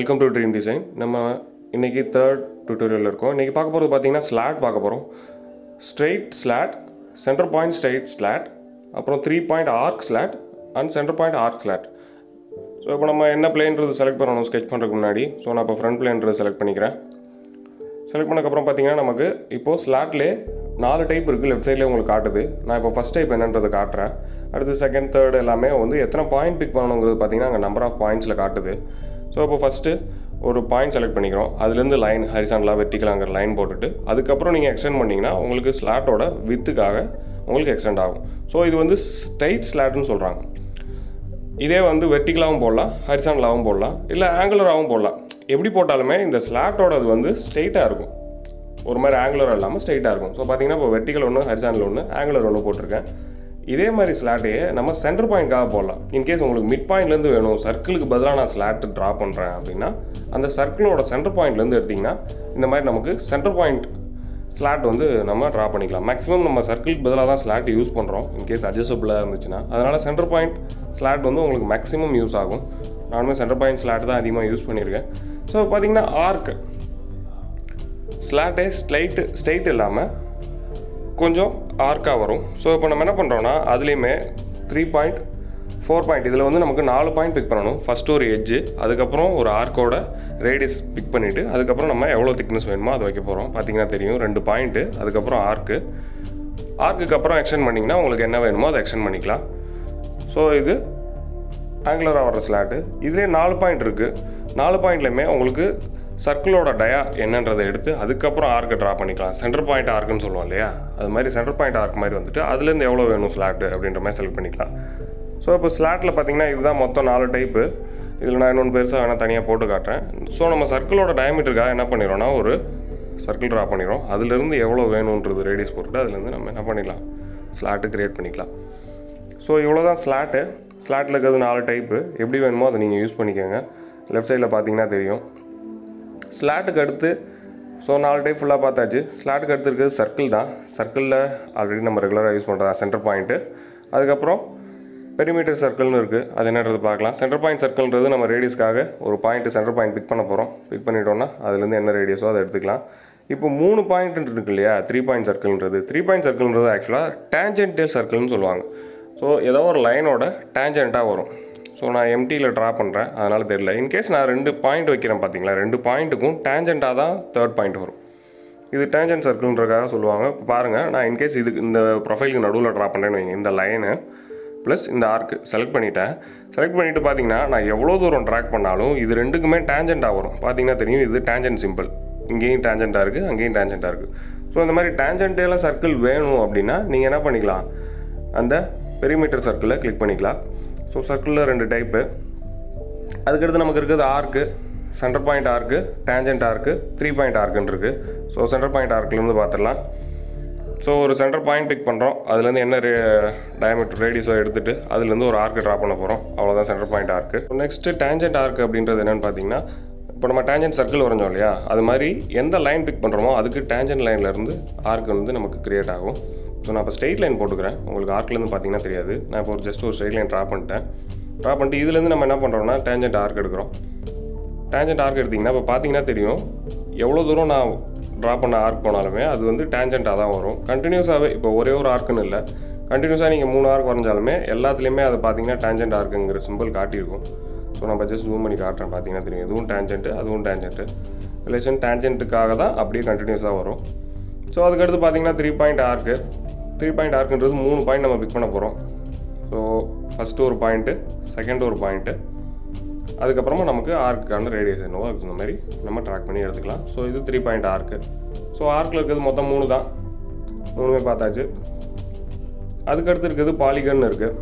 welcome to dream design நம்ம இன்றைக்கி third tutorial இருக்கோம் இன்றைக்கி பார்க்க போகிறது பார்த்தீங்கன்னா ஸ்லாட் பார்க்க போகிறோம் straight slot centre point straight slot அப்புறம் three point arc slot and centre point arc slot so இப்போ நம்ம என்ன பிளேன்றது செலக்ட் பண்ணணும் ஸ்கெச் பண்ணுறதுக்கு முன்னாடி ஸோ நான் இப்போ ஃப்ரண்ட் பிளேன்றது செலக்ட் பண்ணிக்கிறேன் செலக்ட் பண்ணக்கப்புறம் பார்த்தீங்கன்னா நமக்கு இப்போது ஸ்லாட்லே நாலு டைப் இருக்குது லெஃப்ட் சைடில் உங்களுக்கு காட்டுது நான் இப்போ ஃபஸ்ட் டைப் என்னன்றது காட்டுறேன் அடுத்து செகண்ட் தேர்ட் எல்லாமே வந்து எத்தனை பாயிண்ட் பிக் பண்ணணுங்கிறது பார்த்தீங்கன்னா அங்கே நம்பர் ஆஃப் பாயிண்ட்ஸில் காட்டுது ஸோ இப்போ ஃபஸ்ட்டு ஒரு பாயிண்ட் செலக்ட் பண்ணிக்கிறோம் அதுலேருந்து லைன் ஹரிசான்லாம் வெர்டிக்கலாங்கிற லைன் போட்டுட்டு அதுக்கப்புறம் நீங்கள் எக்ஸ்டெண்ட் பண்ணிங்கன்னா உங்களுக்கு ஸ்லாட்டோட வித்துக்காக உங்களுக்கு எக்ஸ்டெண்ட் ஆகும் ஸோ இது வந்து ஸ்ட்ரைட் ஸ்லாட்னு சொல்கிறாங்க இதே வந்து வெர்டிக்கலாகவும் போடலாம் ஹரிசானலாகவும் போடலாம் இல்லை ஆங்குலராகவும் போடலாம் எப்படி போட்டாலுமே இந்த ஸ்லாட்டோட அது வந்து ஸ்ட்ரெயிட்டாக இருக்கும் ஒரு மாதிரி ஆங்குலர் இல்லாமல் ஸ்ட்ரெயிட்டாக இருக்கும் ஸோ பார்த்தீங்கன்னா இப்போ வெர்டிக்கல் ஒன்று ஹரிசானல் ஒன்று ஆங்குலர் ஒன்று போட்டிருக்கேன் இதே மாதிரி ஸ்லாட்டையே நம்ம சென்டர் பாயிண்ட்காக போடலாம் இன்கேஸ் உங்களுக்கு மிட் பாயிண்ட்லேருந்து வேணும் சர்க்கிளுக்கு பதிலாக நான் ஸ்லாட் ட்ரா பண்ணுறேன் அப்படின்னா அந்த சர்க்கிளோட சென்டர் பாயிண்ட்லேருந்து எடுத்திங்கன்னா இந்த மாதிரி நமக்கு சென்டர் பாயிண்ட் ஸ்லாட் வந்து நம்ம ட்ரா பண்ணிக்கலாம் மேக்ஸிமம் நம்ம சர்க்கிளுக்கு பதிலாக தான் ஸ்லாட் யூஸ் பண்ணுறோம் இன்கேஸ் அட்ஜஸ்டபுளாக இருந்துச்சுன்னா அதனால் சென்டர் பாயிண்ட் ஸ்லாட் வந்து உங்களுக்கு மேக்ஸிமம் யூஸ் ஆகும் நானுமே சென்டர் பாயிண்ட் ஸ்லாட் தான் அதிகமாக யூஸ் பண்ணியிருக்கேன் ஸோ பார்த்தீங்கன்னா ஆர்க் ஸ்லாட்டே ஸ்ட்ரைட்டு ஸ்ட்ரைட் இல்லாமல் கொஞ்சம் ஆர்க்காக வரும் ஸோ இப்போ நம்ம என்ன பண்ணுறோன்னா அதுலேயுமே த்ரீ பாயிண்ட் ஃபோர் பாயிண்ட் இதில் வந்து நமக்கு நாலு பாயிண்ட் பிக் பண்ணணும் ஃபஸ்ட்டு ஒரு எட்ஜு அதுக்கப்புறம் ஒரு ஆர்க்கோட ரேடியஸ் பிக் பண்ணிவிட்டு அதுக்கப்புறம் நம்ம எவ்வளோ திக்னஸ் வேணுமோ அதை வைக்க போகிறோம் பார்த்தீங்கன்னா தெரியும் ரெண்டு பாயிண்ட்டு அதுக்கப்புறம் ஆர்க்கு ஆர்க்குக்கு அப்புறம் எக்ஸ்டெண்ட் பண்ணிங்கன்னா உங்களுக்கு என்ன வேணுமோ அதை எக்ஸ்டெண்ட் பண்ணிக்கலாம் ஸோ இது ஆங்குலராக வர ஸ்லாட்டு இதுலேயே நாலு பாயிண்ட் இருக்குது நாலு பாயிண்ட்லையுமே உங்களுக்கு சர்க்கிளோட டயா என்னன்றதை எடுத்து அதுக்கப்புறம் ஆர்க்கை ட்ரா பண்ணிக்கலாம் சென்டர் பாயிண்ட் ஆர்க்குன்னு சொல்லுவோம் இல்லையா அது மாதிரி சென்டர் பாயிண்ட் ஆர்க் மாதிரி வந்துட்டு அதுலேருந்து எவ்வளோ வேணும் ஸ்லாட்டு அப்படின்ற மாதிரி செலக்ட் பண்ணிக்கலாம் ஸோ இப்போ ஸ்லாட்டில் பார்த்தீங்கன்னா இதுதான் மொத்தம் நாலு டைப்பு இதில் நான் இன்னொன்று பெருசாக வேணால் தனியாக போட்டு காட்டுறேன் ஸோ நம்ம சர்க்கிளோட டயமீட்டருக்காக என்ன பண்ணிடுறோம்னா ஒரு சர்க்கிள் ட்ரா பண்ணிடுறோம் அதுலேருந்து எவ்வளோ வேணுன்றது ரேடியஸ் போட்டுட்டு அதுலேருந்து நம்ம என்ன பண்ணிடலாம் ஸ்லாட்டு க்ரியேட் பண்ணிக்கலாம் ஸோ இவ்வளோ தான் ஸ்லாட்டு ஸ்லாட்டில் இருக்கிறது நாலு டைப்பு எப்படி வேணுமோ அதை நீங்கள் யூஸ் பண்ணிக்கோங்க லெஃப்ட் சைடில் பார்த்தீங்கன்னா தெரியும் ஸ்லாட்டுக்கு அடுத்து ஸோ நாலு டைப் ஃபுல்லாக பார்த்தாச்சு ஸ்லாட்டுக்கு அடுத்து இருக்கிறது சர்க்கிள் தான் சர்க்கிளில் ஆல்ரெடி நம்ம ரெகுலராக யூஸ் பண்ணுறதா சென்டர் பாயிண்ட்டு அதுக்கப்புறம் பெரிமீட்டர் சர்க்கிள்னு இருக்குது அது என்னன்றது பார்க்கலாம் சென்டர் பாயிண்ட் சர்க்கிள்ன்றது நம்ம ரேடியஸ்க்காக ஒரு பாயிண்ட் சென்டர் பாயிண்ட் பிக் பண்ண போகிறோம் பிக் பண்ணிட்டோம்னா அதுலேருந்து என்ன ரேடியஸோ அதை எடுத்துக்கலாம் இப்போ மூணு பாயிண்ட் இருக்கு இல்லையா த்ரீ பாயிண்ட் சர்க்கிள்ன்றது த்ரீ பாயிண்ட் சர்க்கிள்ன்றது ஆக்சுவலாக டேஞ்சென்டல் சர்க்கிள்னு சொல்லுவாங்க ஸோ ஏதோ ஒரு லைனோட டேஞ்சென்ட்டாக வரும் ஸோ நான் எம்டியில் ட்ரா பண்ணுறேன் அதனால் தெரியல இன்கேஸ் நான் ரெண்டு பாயிண்ட் வைக்கிறேன் பார்த்தீங்களா ரெண்டு பாயிண்ட்டுக்கும் டேஞ்சென்ட்டாக தான் தேர்ட் பாயிண்ட் வரும் இது டேஞ்சன்ட் சர்க்கிள்ன்றக்காக சொல்லுவாங்க இப்போ பாருங்கள் நான் இன்கேஸ் இது இந்த ப்ரொஃபைலுக்கு நடுவில் ட்ரா பண்ணுறேன்னு வைங்க இந்த லைனு ப்ளஸ் இந்த ஆர்க்கு செலக்ட் பண்ணிட்டேன் செலக்ட் பண்ணிவிட்டு பார்த்தீங்கன்னா நான் எவ்வளோ தூரம் ட்ராக் பண்ணாலும் இது ரெண்டுக்குமே டேஞ்சென்ட்டாக வரும் பார்த்தீங்கன்னா தெரியும் இது டேஞ்சன்ட் சிம்பிள் இங்கேயும் டேஞ்சென்ட்டாக இருக்குது அங்கேயும் டேஞ்சென்ட்டாக இருக்குது ஸோ இந்த மாதிரி டேஞ்சென்டேல சர்க்கிள் வேணும் அப்படின்னா நீங்கள் என்ன பண்ணிக்கலாம் அந்த பெரிமீட்டர் சர்க்கிளை கிளிக் பண்ணிக்கலாம் ஸோ சர்க்கிளில் ரெண்டு டைப்பு அதுக்கடுத்து நமக்கு இருக்கிறது arc centre point arc tangent arc three point ஆர்க்குன்னு இருக்குது ஸோ சென்டர் பாயிண்ட் ஆர்க்லேருந்து பார்த்துடலாம் ஸோ ஒரு சென்டர் பாயிண்ட் பிக் பண்ணுறோம் அதுலேருந்து என்ன ரே டயமீட்டர் ரேடியஸோ எடுத்துகிட்டு அதுலேருந்து ஒரு ஆர்க்கு ட்ரா பண்ண போகிறோம் அவ்வளோதான் centre point arc next tangent arc அப்படின்றது என்னென்னு பார்த்தீங்கன்னா இப்போ நம்ம டேஞ்சென்ட் சர்க்கிள் வரைஞ்சோம் இல்லையா அது மாதிரி எந்த லைன் பிக் பண்ணுறோமோ அதுக்கு டேஞ்சென்ட் லைன்லேருந்து ஆர்க் வந்து நமக்கு க்ரியேட் ஆகும் ஸோ நான் இப்போ ஸ்ட்ரெயிட் லைன் போட்டுக்கிறேன் உங்களுக்கு ஆர்க்லேருந்து பார்த்தீங்கன்னா தெரியாது நான் இப்போ ஒரு ஜஸ்ட் ஒரு ஸ்ட்ரெயிட் லைன் ட்ரா பண்ணிட்டேன் ட்ரா பண்ணிட்டு இதுலேருந்து நம்ம என்ன பண்ணுறோம்னா டேஞ்சென்ட் ஆர்க் எடுக்கிறோம் டேஞ்சென்ட் ஆர்க் எடுத்திங்கன்னா இப்போ பார்த்தீங்கன்னா தெரியும் எவ்வளோ தூரம் நான் ட்ரா பண்ண ஆர்க் போனாலுமே அது வந்து டேஞ்சென்ட்டாக தான் வரும் கண்டினியூஸாகவே இப்போ ஒரே ஒரு ஆர்க்குன்னு இல்லை கண்டினியூஸாக நீங்கள் மூணு ஆர்க் வரைஞ்சாலுமே எல்லாத்துலேயுமே அது பார்த்தீங்கன்னா டேஞ்சென்ட் ஆர்க்குங்கிற சிம்பிள் காட்டியிருக்கும் ஸோ நம்ம ஜஸ்ட் ஜூம் பண்ணி காட்டுறேன் பார்த்தீங்கன்னா தெரியும் இதுவும் டேஞ்சென்ட்டு அதுவும் டேஞ்சென்ட்டு ரிலேஷன் டேஞ்சென்ட்டுக்காக தான் அப்படியே கண்டினியூஸாக வரும் ஸோ அதுக்கடுத்து பார்த்தீங்கன்னா three point arc three point ஆர்க்குன்றது மூணு பாயிண்ட் நம்ம பிக் பண்ண போகிறோம் ஸோ ஃபஸ்ட்டு ஒரு பாயிண்ட்டு செகண்ட் ஒரு பாயிண்ட்டு அதுக்கப்புறமா நமக்கு ஆர்க்குக்கான ரேடியஸ் என்னவோ அதுக்கு இந்த மாதிரி நம்ம ட்ராக் பண்ணி எடுத்துக்கலாம் ஸோ இது த்ரீ பாயிண்ட் ஆர்க்கு ஸோ ஆர்க்கில் இருக்கிறது மொத்தம் மூணு தான் மூணுமே பார்த்தாச்சு அதுக்கடுத்து இருக்கிறது பாலிகன் இருக்குது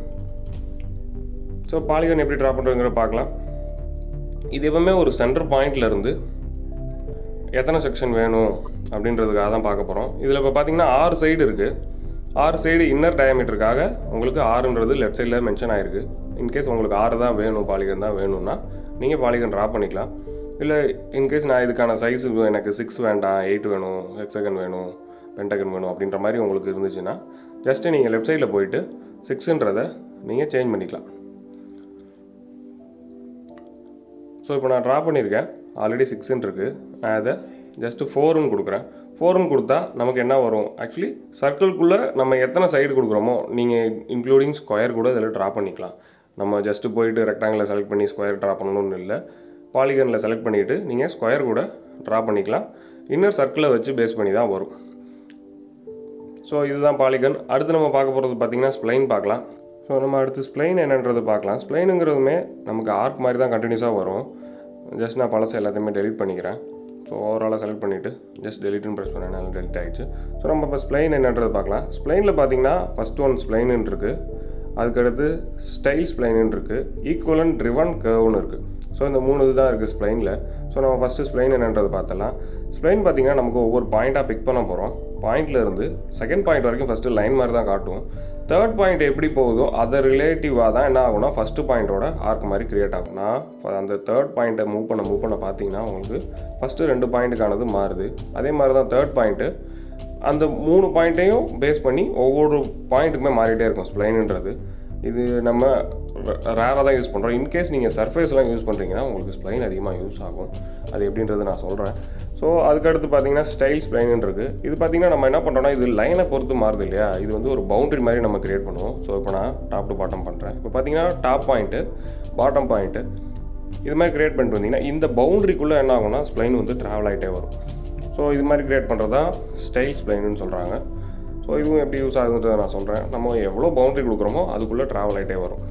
ஸோ பாலிகன் எப்படி ட்ரா பண்ணுறதுங்கிற பார்க்கலாம் இது எப்பவுமே ஒரு சென்டர் பாயிண்ட்ல இருந்து எத்தனை செக்ஷன் வேணும் அப்படின்றதுக்காக தான் பார்க்க போகிறோம் இதில் இப்போ பார்த்தீங்கன்னா ஆறு சைடு இருக்குது ஆறு சைடு இன்னர் டயமீட்டருக்காக உங்களுக்கு ஆறுன்றது லெஃப்ட் சைடில் மென்ஷன் ஆயிருக்கு இன்கேஸ் உங்களுக்கு ஆறு தான் வேணும் பாலிகன் தான் வேணும்னா நீங்கள் பாலிகன் ட்ரா பண்ணிக்கலாம் இல்லை இன்கேஸ் நான் இதுக்கான சைஸ் எனக்கு சிக்ஸ் வேண்டாம் எயிட் வேணும் ஹெக்ஸகன் வேணும் பென்டகன் வேணும் அப்படின்ற மாதிரி உங்களுக்கு இருந்துச்சுன்னா ஜஸ்ட்டு நீங்கள் லெஃப்ட் சைடில் போயிட்டு சிக்ஸுன்றதை நீங்கள் சேஞ்ச் பண்ணிக்கலாம் ஸோ ஸோ இப்போ நான் ட்ரா பண்ணியிருக்கேன் ஆல்ரெடி சிக்ஸ்ன்னு இருக்குது நான் இதை ஜஸ்ட்டு ஃபோருன்னு கொடுக்குறேன் ஃபோருன்னு கொடுத்தா நமக்கு என்ன வரும் ஆக்சுவலி சர்க்கிள்குள்ளே நம்ம எத்தனை சைடு கொடுக்குறோமோ நீங்கள் இன்க்ளூடிங் ஸ்கொயர் கூட இதில் ட்ரா பண்ணிக்கலாம் நம்ம ஜஸ்ட்டு போயிட்டு ரெக்டாங்கில் செலக்ட் பண்ணி ஸ்கொயர் ட்ரா பண்ணணும்னு இல்லை பாலிகனில் செலக்ட் பண்ணிவிட்டு நீங்கள் ஸ்கொயர் கூட ட்ரா பண்ணிக்கலாம் இன்னர் சர்க்கிளை வச்சு பேஸ் பண்ணி தான் வரும் ஸோ இதுதான் பாலிகன் அடுத்து நம்ம பார்க்க போகிறது பார்த்தீங்கன்னா ஸ்ப்ளைன் பார்க்கலாம் ஸோ நம்ம அடுத்து ஸ்ப்ளைன் என்னன்றது பார்க்கலாம் ஸ்ப்ளைனுங்கிறதுமே நமக்கு ஆர்க் மாதிரி தான் கண்டினியூஸாக வரும் ஜஸ்ட் நான் பழசை எல்லாத்தையுமே டெலிட் பண்ணிக்கிறேன் ஸோ ஓவராலாக செலக்ட் பண்ணிவிட்டு ஜஸ்ட் டெலிட்னு ப்ரெஸ் பண்ணனால டெலிட் ஆகிடுச்சு ஸோ நம்ம இப்போ ஸ்ப்ளைன் என்னன்றது பார்க்கலாம் ஸ்ப்ளைனில் பார்த்தீங்கன்னா ஃபஸ்ட் ஒன் ஸ்ப்ளைன் இருக்குது அதுக்கடுத்து ஸ்டைல் ஸ்ப்ளைன் இருக்குது ஈக்குவலன் ட்ரிவன் கர்வ்னு இருக்குது ஸோ இந்த மூணு இது தான் இருக்குது ஸ்ப்ளைனில் ஸோ நம்ம ஃபஸ்ட்டு ஸ்ப்ளைன் என்னன்றது பார்த்தலாம் ஸ்ப்ளைன் பார்த்தீங்கன்னா நமக்கு ஒவ்வொரு பாயிண்ட்டாக பிக் பண்ண போகிறோம் பாயிண்ட்ல இருந்து செகண்ட் பாயிண்ட் வரைக்கும் ஃபஸ்ட்டு லைன் மாதிரி தான் காட்டும் தேர்ட் பாயிண்ட் எப்படி போகுதோ அதை ரிலேட்டிவாக தான் என்ன ஆகும்னா ஃபஸ்ட்டு பாயிண்ட்டோட ஆர்க் மாதிரி கிரியேட் ஆகும்னா இப்போ அந்த தேர்ட் பாயிண்ட்டை மூவ் பண்ண மூவ் பண்ண பார்த்தீங்கன்னா உங்களுக்கு ஃபஸ்ட்டு ரெண்டு பாயிண்ட்டுக்கானது மாறுது அதே மாதிரி தான் தேர்ட் பாயிண்ட்டு அந்த மூணு பாயிண்ட்டையும் பேஸ் பண்ணி ஒவ்வொரு பாயிண்ட்டுக்குமே மாறிட்டே இருக்கும் ஸ்ப்ளைனுன்றது இது நம்ம ரேராக தான் யூஸ் பண்ணுறோம் இன்கேஸ் நீங்கள் சர்ஃபேஸ்லாம் யூஸ் பண்ணுறீங்கன்னா உங்களுக்கு ஸ்ப்ளைன் அதிகமாக யூஸ் ஆகும் அது எப்படின்றது நான் சொல்கிறேன் ஸோ அதுக்கடுத்து பார்த்தீங்கன்னா ஸ்டைல் ஸ்ப்ளைன் இருக்குது இது பார்த்தீங்கன்னா நம்ம என்ன பண்ணுறோம்னா இது லைனை பொறுத்து மாறுது இல்லையா இது வந்து ஒரு பவுண்டரி மாதிரி நம்ம கிரியேட் பண்ணுவோம் ஸோ இப்போ நான் டாப் டு பாட்டம் பண்ணுறேன் இப்போ பார்த்தீங்கன்னா டாப் பாயிண்ட்டு பாட்டம் பாயிண்ட்டு இது மாதிரி கிரியேட் பண்ணிட்டு வந்தீங்கன்னா இந்த பவுண்டரிக்குள்ளே என்ன ஆகும்னா ஸ்ப்ளைன் வந்து ட்ராவல் ஆகிட்டே வரும் ஸோ இது மாதிரி கிரியேட் பண்ணுறது தான் ஸ்டைல் ஸ்ப்ளைனுன்னு சொல்கிறாங்க ஸோ இதுவும் எப்படி யூஸ் ஆகுதுன்றதை நான் சொல்கிறேன் நம்ம எவ்வளோ பவுண்டரி கொடுக்குறோமோ அதுக்குள்ளே ட்ராவல் ஆகிட்டே வரும்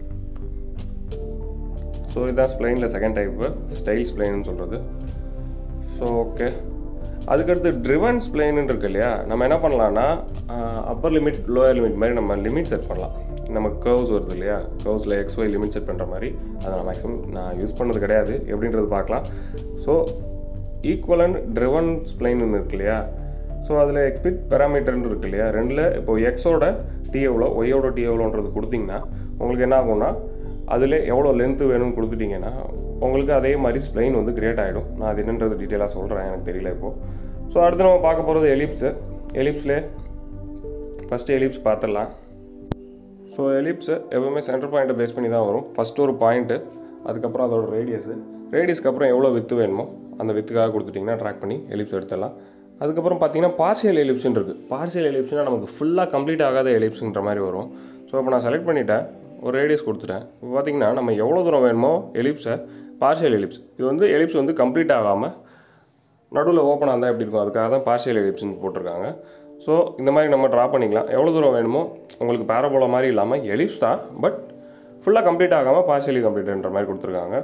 ஸோ இதுதான் ஸ்ப்ளைனில் செகண்ட் டைப்பு ஸ்டைல் ஸ்ப்ளைன்னு சொல்கிறது ஸோ ஓகே அதுக்கடுத்து ட்ரிவன் ஸ்ப்ளைன் இருக்கு இல்லையா நம்ம என்ன பண்ணலாம்னா அப்பர் லிமிட் லோயர் லிமிட் மாதிரி நம்ம லிமிட் செட் பண்ணலாம் நம்ம கர்வ்ஸ் வருது இல்லையா கர்வ்ஸில் எக்ஸ் ஒய் லிமிட் செட் பண்ணுற மாதிரி அதை நான் மேக்ஸிமம் நான் யூஸ் பண்ணது கிடையாது எப்படின்றது பார்க்கலாம் ஸோ ஈக்குவலன் ட்ரிவன் ஸ்ப்ளைன் இருக்கு இல்லையா ஸோ அதில் எக்ஸ்பிட் பேராமீட்டர்னு இருக்கு இல்லையா ரெண்டில் இப்போ எக்ஸோட டி எவ்வளோ ஒய்யோட டி எவ்வளோன்றது கொடுத்தீங்கன்னா உங்களுக்கு என்ன ஆகும்னா அதில் எவ்வளோ லென்த்து வேணும்னு கொடுத்துட்டிங்கன்னா உங்களுக்கு அதே மாதிரி ஸ்ப்ளைன் வந்து கிரியேட் ஆகிடும் நான் அது என்னன்றது டீட்டெயிலாக சொல்கிறேன் எனக்கு தெரியல இப்போது ஸோ அடுத்து நம்ம பார்க்க போகிறது எலிப்ஸு எலிப்ஸ்லே ஃபஸ்ட்டு எலிப்ஸ் பார்த்துடலாம் ஸோ எலிப்ஸு எப்பவுமே சென்டர் பாயிண்ட்டை பேஸ் பண்ணி தான் வரும் ஃபஸ்ட்டு ஒரு பாயிண்ட்டு அதுக்கப்புறம் அதோட ரேடியஸு ரேடியஸ்க்கு அப்புறம் எவ்வளோ வித்து வேணுமோ அந்த வித்துக்காக கொடுத்துட்டிங்கன்னா ட்ராக் பண்ணி எலிப்ஸ் எடுத்துடலாம் அதுக்கப்புறம் பார்த்தீங்கன்னா பார்சியல் எலிப்ஸ்னு இருக்குது பார்சியல் எலிப்ஸ்னால் நமக்கு ஃபுல்லாக கம்ப்ளீட் ஆகாத எலிப்ஸுன்ற மாதிரி வரும் ஸோ இப்போ நான் செலக்ட் பண்ணிட்டேன் ஒரு ரேடியஸ் கொடுத்துட்டேன் இப்போ பார்த்தீங்கன்னா நம்ம எவ்வளோ தூரம் வேணுமோ எலிப்ஸை பார்சியல் எலிப்ஸ் இது வந்து எலிப்ஸ் வந்து கம்ப்ளீட் ஆகாமல் நடுவில் ஓப்பனாக இருந்தால் எப்படி இருக்கும் அதுக்காக தான் பார்சியல் எலிப்ஸ்னு போட்டிருக்காங்க ஸோ இந்த மாதிரி நம்ம ட்ரா பண்ணிக்கலாம் எவ்வளோ தூரம் வேணுமோ உங்களுக்கு பேரபோலா மாதிரி இல்லாமல் எலிப்ஸ் தான் பட் ஃபுல்லாக கம்ப்ளீட் ஆகாமல் பார்சியலி கம்ப்ளீட்ன்ற மாதிரி கொடுத்துருக்காங்க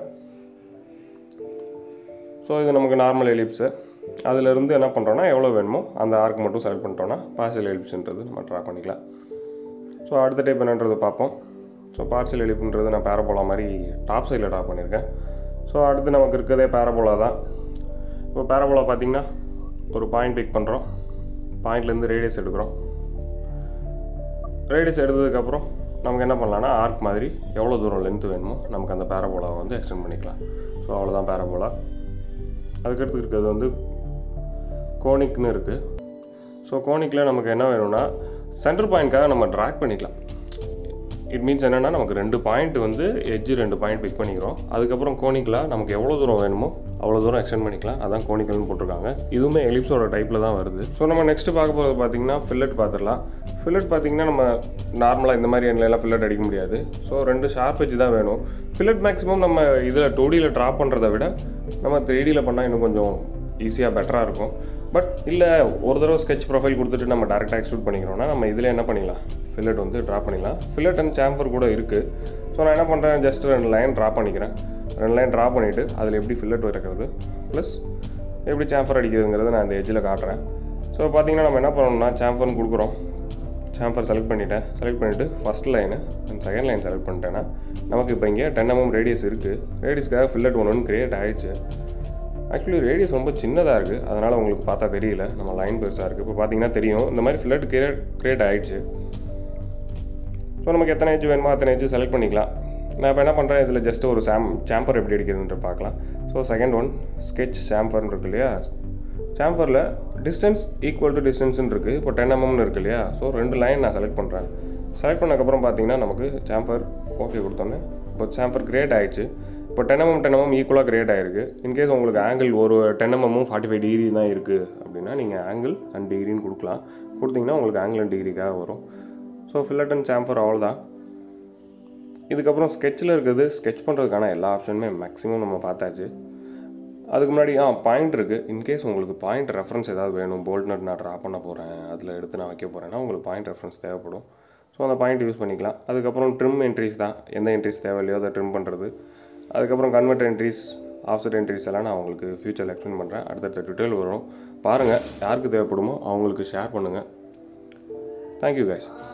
ஸோ இது நமக்கு நார்மல் எலிப்ஸு அதிலிருந்து என்ன பண்ணுறோன்னா எவ்வளோ வேணுமோ அந்த ஆர்க் மட்டும் செலக்ட் பண்ணிட்டோன்னா பார்சல் எலிப்ஸ்ன்றது நம்ம ட்ரா பண்ணிக்கலாம் ஸோ அடுத்த டைப் என்னன்றது பார்ப்போம் ஸோ பார்சல் எலிப்ன்றது நான் பேரபோலா மாதிரி டாப் சைடில் ட்ரா பண்ணியிருக்கேன் ஸோ அடுத்து நமக்கு இருக்கிறதே பேரபோலா தான் இப்போ பேரபோலா பார்த்திங்கன்னா ஒரு பாயிண்ட் பிக் பண்ணுறோம் பாயிண்ட்லேருந்து ரேடியஸ் எடுக்கிறோம் ரேடியஸ் எடுத்ததுக்கப்புறம் நமக்கு என்ன பண்ணலாம்னா ஆர்க் மாதிரி எவ்வளோ தூரம் லென்த்து வேணுமோ நமக்கு அந்த பேரபோலாவை வந்து எக்ஸ்டெண்ட் பண்ணிக்கலாம் ஸோ அவ்வளோதான் பேரபோலா அதுக்கடுத்து இருக்கிறது வந்து கோனிக்னு இருக்குது ஸோ கோனிக்கில் நமக்கு என்ன வேணும்னா சென்டர் பாயிண்ட்காக நம்ம ட்ராக் பண்ணிக்கலாம் இட் மீன்ஸ் என்னென்னா நமக்கு ரெண்டு பாயிண்ட் வந்து எட்ஜு ரெண்டு பாயிண்ட் பிக் பண்ணிக்கிறோம் அதுக்கப்புறம் கோனிக்கில் நமக்கு எவ்வளோ தூரம் வேணுமோ அவ்வளோ தூரம் எக்ஸ்டெண்ட் பண்ணிக்கலாம் அதான் கோனிக்கல்னு போட்டிருக்காங்க இதுவுமே எலிப்ஸோட டைப்பில் தான் வருது ஸோ நம்ம நெக்ஸ்ட் பார்க்க போகிறது பார்த்தீங்கன்னா ஃபில்லட் பார்த்துடலாம் ஃபில்லட் பார்த்தீங்கன்னா நம்ம நார்மலாக இந்த மாதிரி எண்ணெயெல்லாம் ஃபில்லட் அடிக்க முடியாது ஸோ ரெண்டு ஷார்ப் எஜ் தான் வேணும் ஃபில்லட் மேக்ஸிமம் நம்ம இதில் டூடியில் ட்ரா பண்ணுறதை விட நம்ம த்ரீடியில் பண்ணால் இன்னும் கொஞ்சம் ஈஸியாக பெட்டராக இருக்கும் பட் இல்லை ஒரு தடவை ஸ்கெட்ச் ப்ரொஃபைல் கொடுத்துட்டு நம்ம டேரெக்டாக எக்ஸ்ட்ரூட் பண்ணிக்கிறோம்னா நம்ம இதில் என்ன பண்ணிக்கலாம் ஃபில்லட் வந்து ட்ரா பண்ணிக்கலாம் ஃபில்லட் அண்ட் சாம்பர் கூட இருக்குது ஸோ நான் என்ன பண்ணுறேன் ஜஸ்ட் ரெண்டு லைன் ட்ரா பண்ணிக்கிறேன் ரெண்டு லைன் ட்ரா பண்ணிவிட்டு அதில் எப்படி ஃபில்லட் வைக்கிறது ப்ளஸ் எப்படி சாம்பர் அடிக்கிறதுங்கிறத நான் இந்த எஜ்ஜில் காட்டுறேன் ஸோ பார்த்தீங்கன்னா நம்ம என்ன பண்ணணும்னா சாம்பர்னு கொடுக்குறோம் சாம்பர் செலக்ட் பண்ணிட்டேன் செலக்ட் பண்ணிவிட்டு first line and second line select பண்ணிட்டேன்னா நமக்கு இப்போ இங்கே டென் எம்எம் ரேடியஸ் இருக்குது ரேடியஸ்க்காக ஃபில்லட் ஒன்று ஒன்று க்ரியேட் ஆகிடுச்சு ஆக்சுவலி ரேடியஸ் ரொம்ப சின்னதாக இருக்குது அதனால் உங்களுக்கு பார்த்தா தெரியல நம்ம லைன் பெருசாக இருக்குது இப்போ பார்த்தீங்கன்னா தெரியும் இந்த மாதிரி ஃபில்லட் கிரியேட் க்ரியேட் ஆகிடுச்சு ஸோ நமக்கு எத்தனை ஏஜ் வேணுமோ அத்தனை ஏஜ் செலக்ட் பண்ணிக்கலாம் நான் இப்போ என்ன பண்ணுறேன் இதில் ஜஸ்ட் ஒரு சாம் சாம்பர் எப்படி அடிக்கிறதுன்ற பார்க்கலாம் ஸோ செகண்ட் ஒன் ஸ்கெட்ச் சாம்பர்னு இருக்கு இல்லையா சாம்பரில் டிஸ்டன்ஸ் ஈக்குவல் டு டிஸ்டன்ஸ்னு இருக்குது இப்போ டென் எம்எம்னு இருக்கு இல்லையா ஸோ ரெண்டு லைன் நான் செலக்ட் பண்ணுறேன் செலக்ட் பண்ணக்கப்புறம் பார்த்தீங்கன்னா நமக்கு சாம்பர் ஓகே கொடுத்தோன்னே இப்போ சாம்பர் கிரியேட் ஆகிடுச்சு இப்போ டென் எம்எம் டென் எம்எம் ஈக்குவலாக கிரியேட் ஆகிருக்கு இன்கேஸ் உங்களுக்கு ஆங்கிள் ஒரு டென் எம்எம்மும் ஃபார்ட்டி ஃபைவ் டிகிரி தான் இருக்குது அப்படின்னா நீங்கள் ஆங்கிள் அண்ட் டிகிரின்னு கொடுக்கலாம் கொடுத்தீங்கன்னா உங்களுக்கு ஆங்கிள் அண்ட் டிகிரிக்காக வரும் ஸோ ஃபில்லட் அண்ட் சாம்பர் அவ்வளோதான் இதுக்கப்புறம் ஸ்கெட்சில் இருக்கிறது ஸ்கெட்ச் பண்ணுறதுக்கான எல்லா ஆப்ஷனுமே மேக்ஸிமம் நம்ம பார்த்தாச்சு அதுக்கு முன்னாடி ஆ பாயிண்ட் இருக்குது இன்கேஸ் உங்களுக்கு பாயிண்ட் ரெஃபரன்ஸ் ஏதாவது வேணும் போல்ட் நட் நான் ட்ரா பண்ண போகிறேன் அதில் எடுத்து நான் வைக்க போகிறேன்னா உங்களுக்கு பாயிண்ட் ரெஃபரன்ஸ் தேவைப்படும் ஸோ அந்த பாயிண்ட் யூஸ் பண்ணிக்கலாம் அதுக்கப்புறம் ட்ரிம் என்ட்ரிஸ் தான் எந்த என்ட்ரிஸ் தேவையில்லையோ அதை ட்ரிம் பண்ணுறது அதுக்கப்புறம் கன்வெர்ட் என்ட்ரிஸ் ஆஃப்செட் என்ட்ரிஸ் எல்லாம் நான் உங்களுக்கு ஃபியூச்சரில் எக்ஸ்பிளைன் பண்ணுறேன் அடுத்தடுத்த டீட்டெயில் வரும் பாருங்கள் யாருக்கு தேவைப்படுமோ அவங்களுக்கு ஷேர் பண்ணுங்கள் தேங்க்யூ guys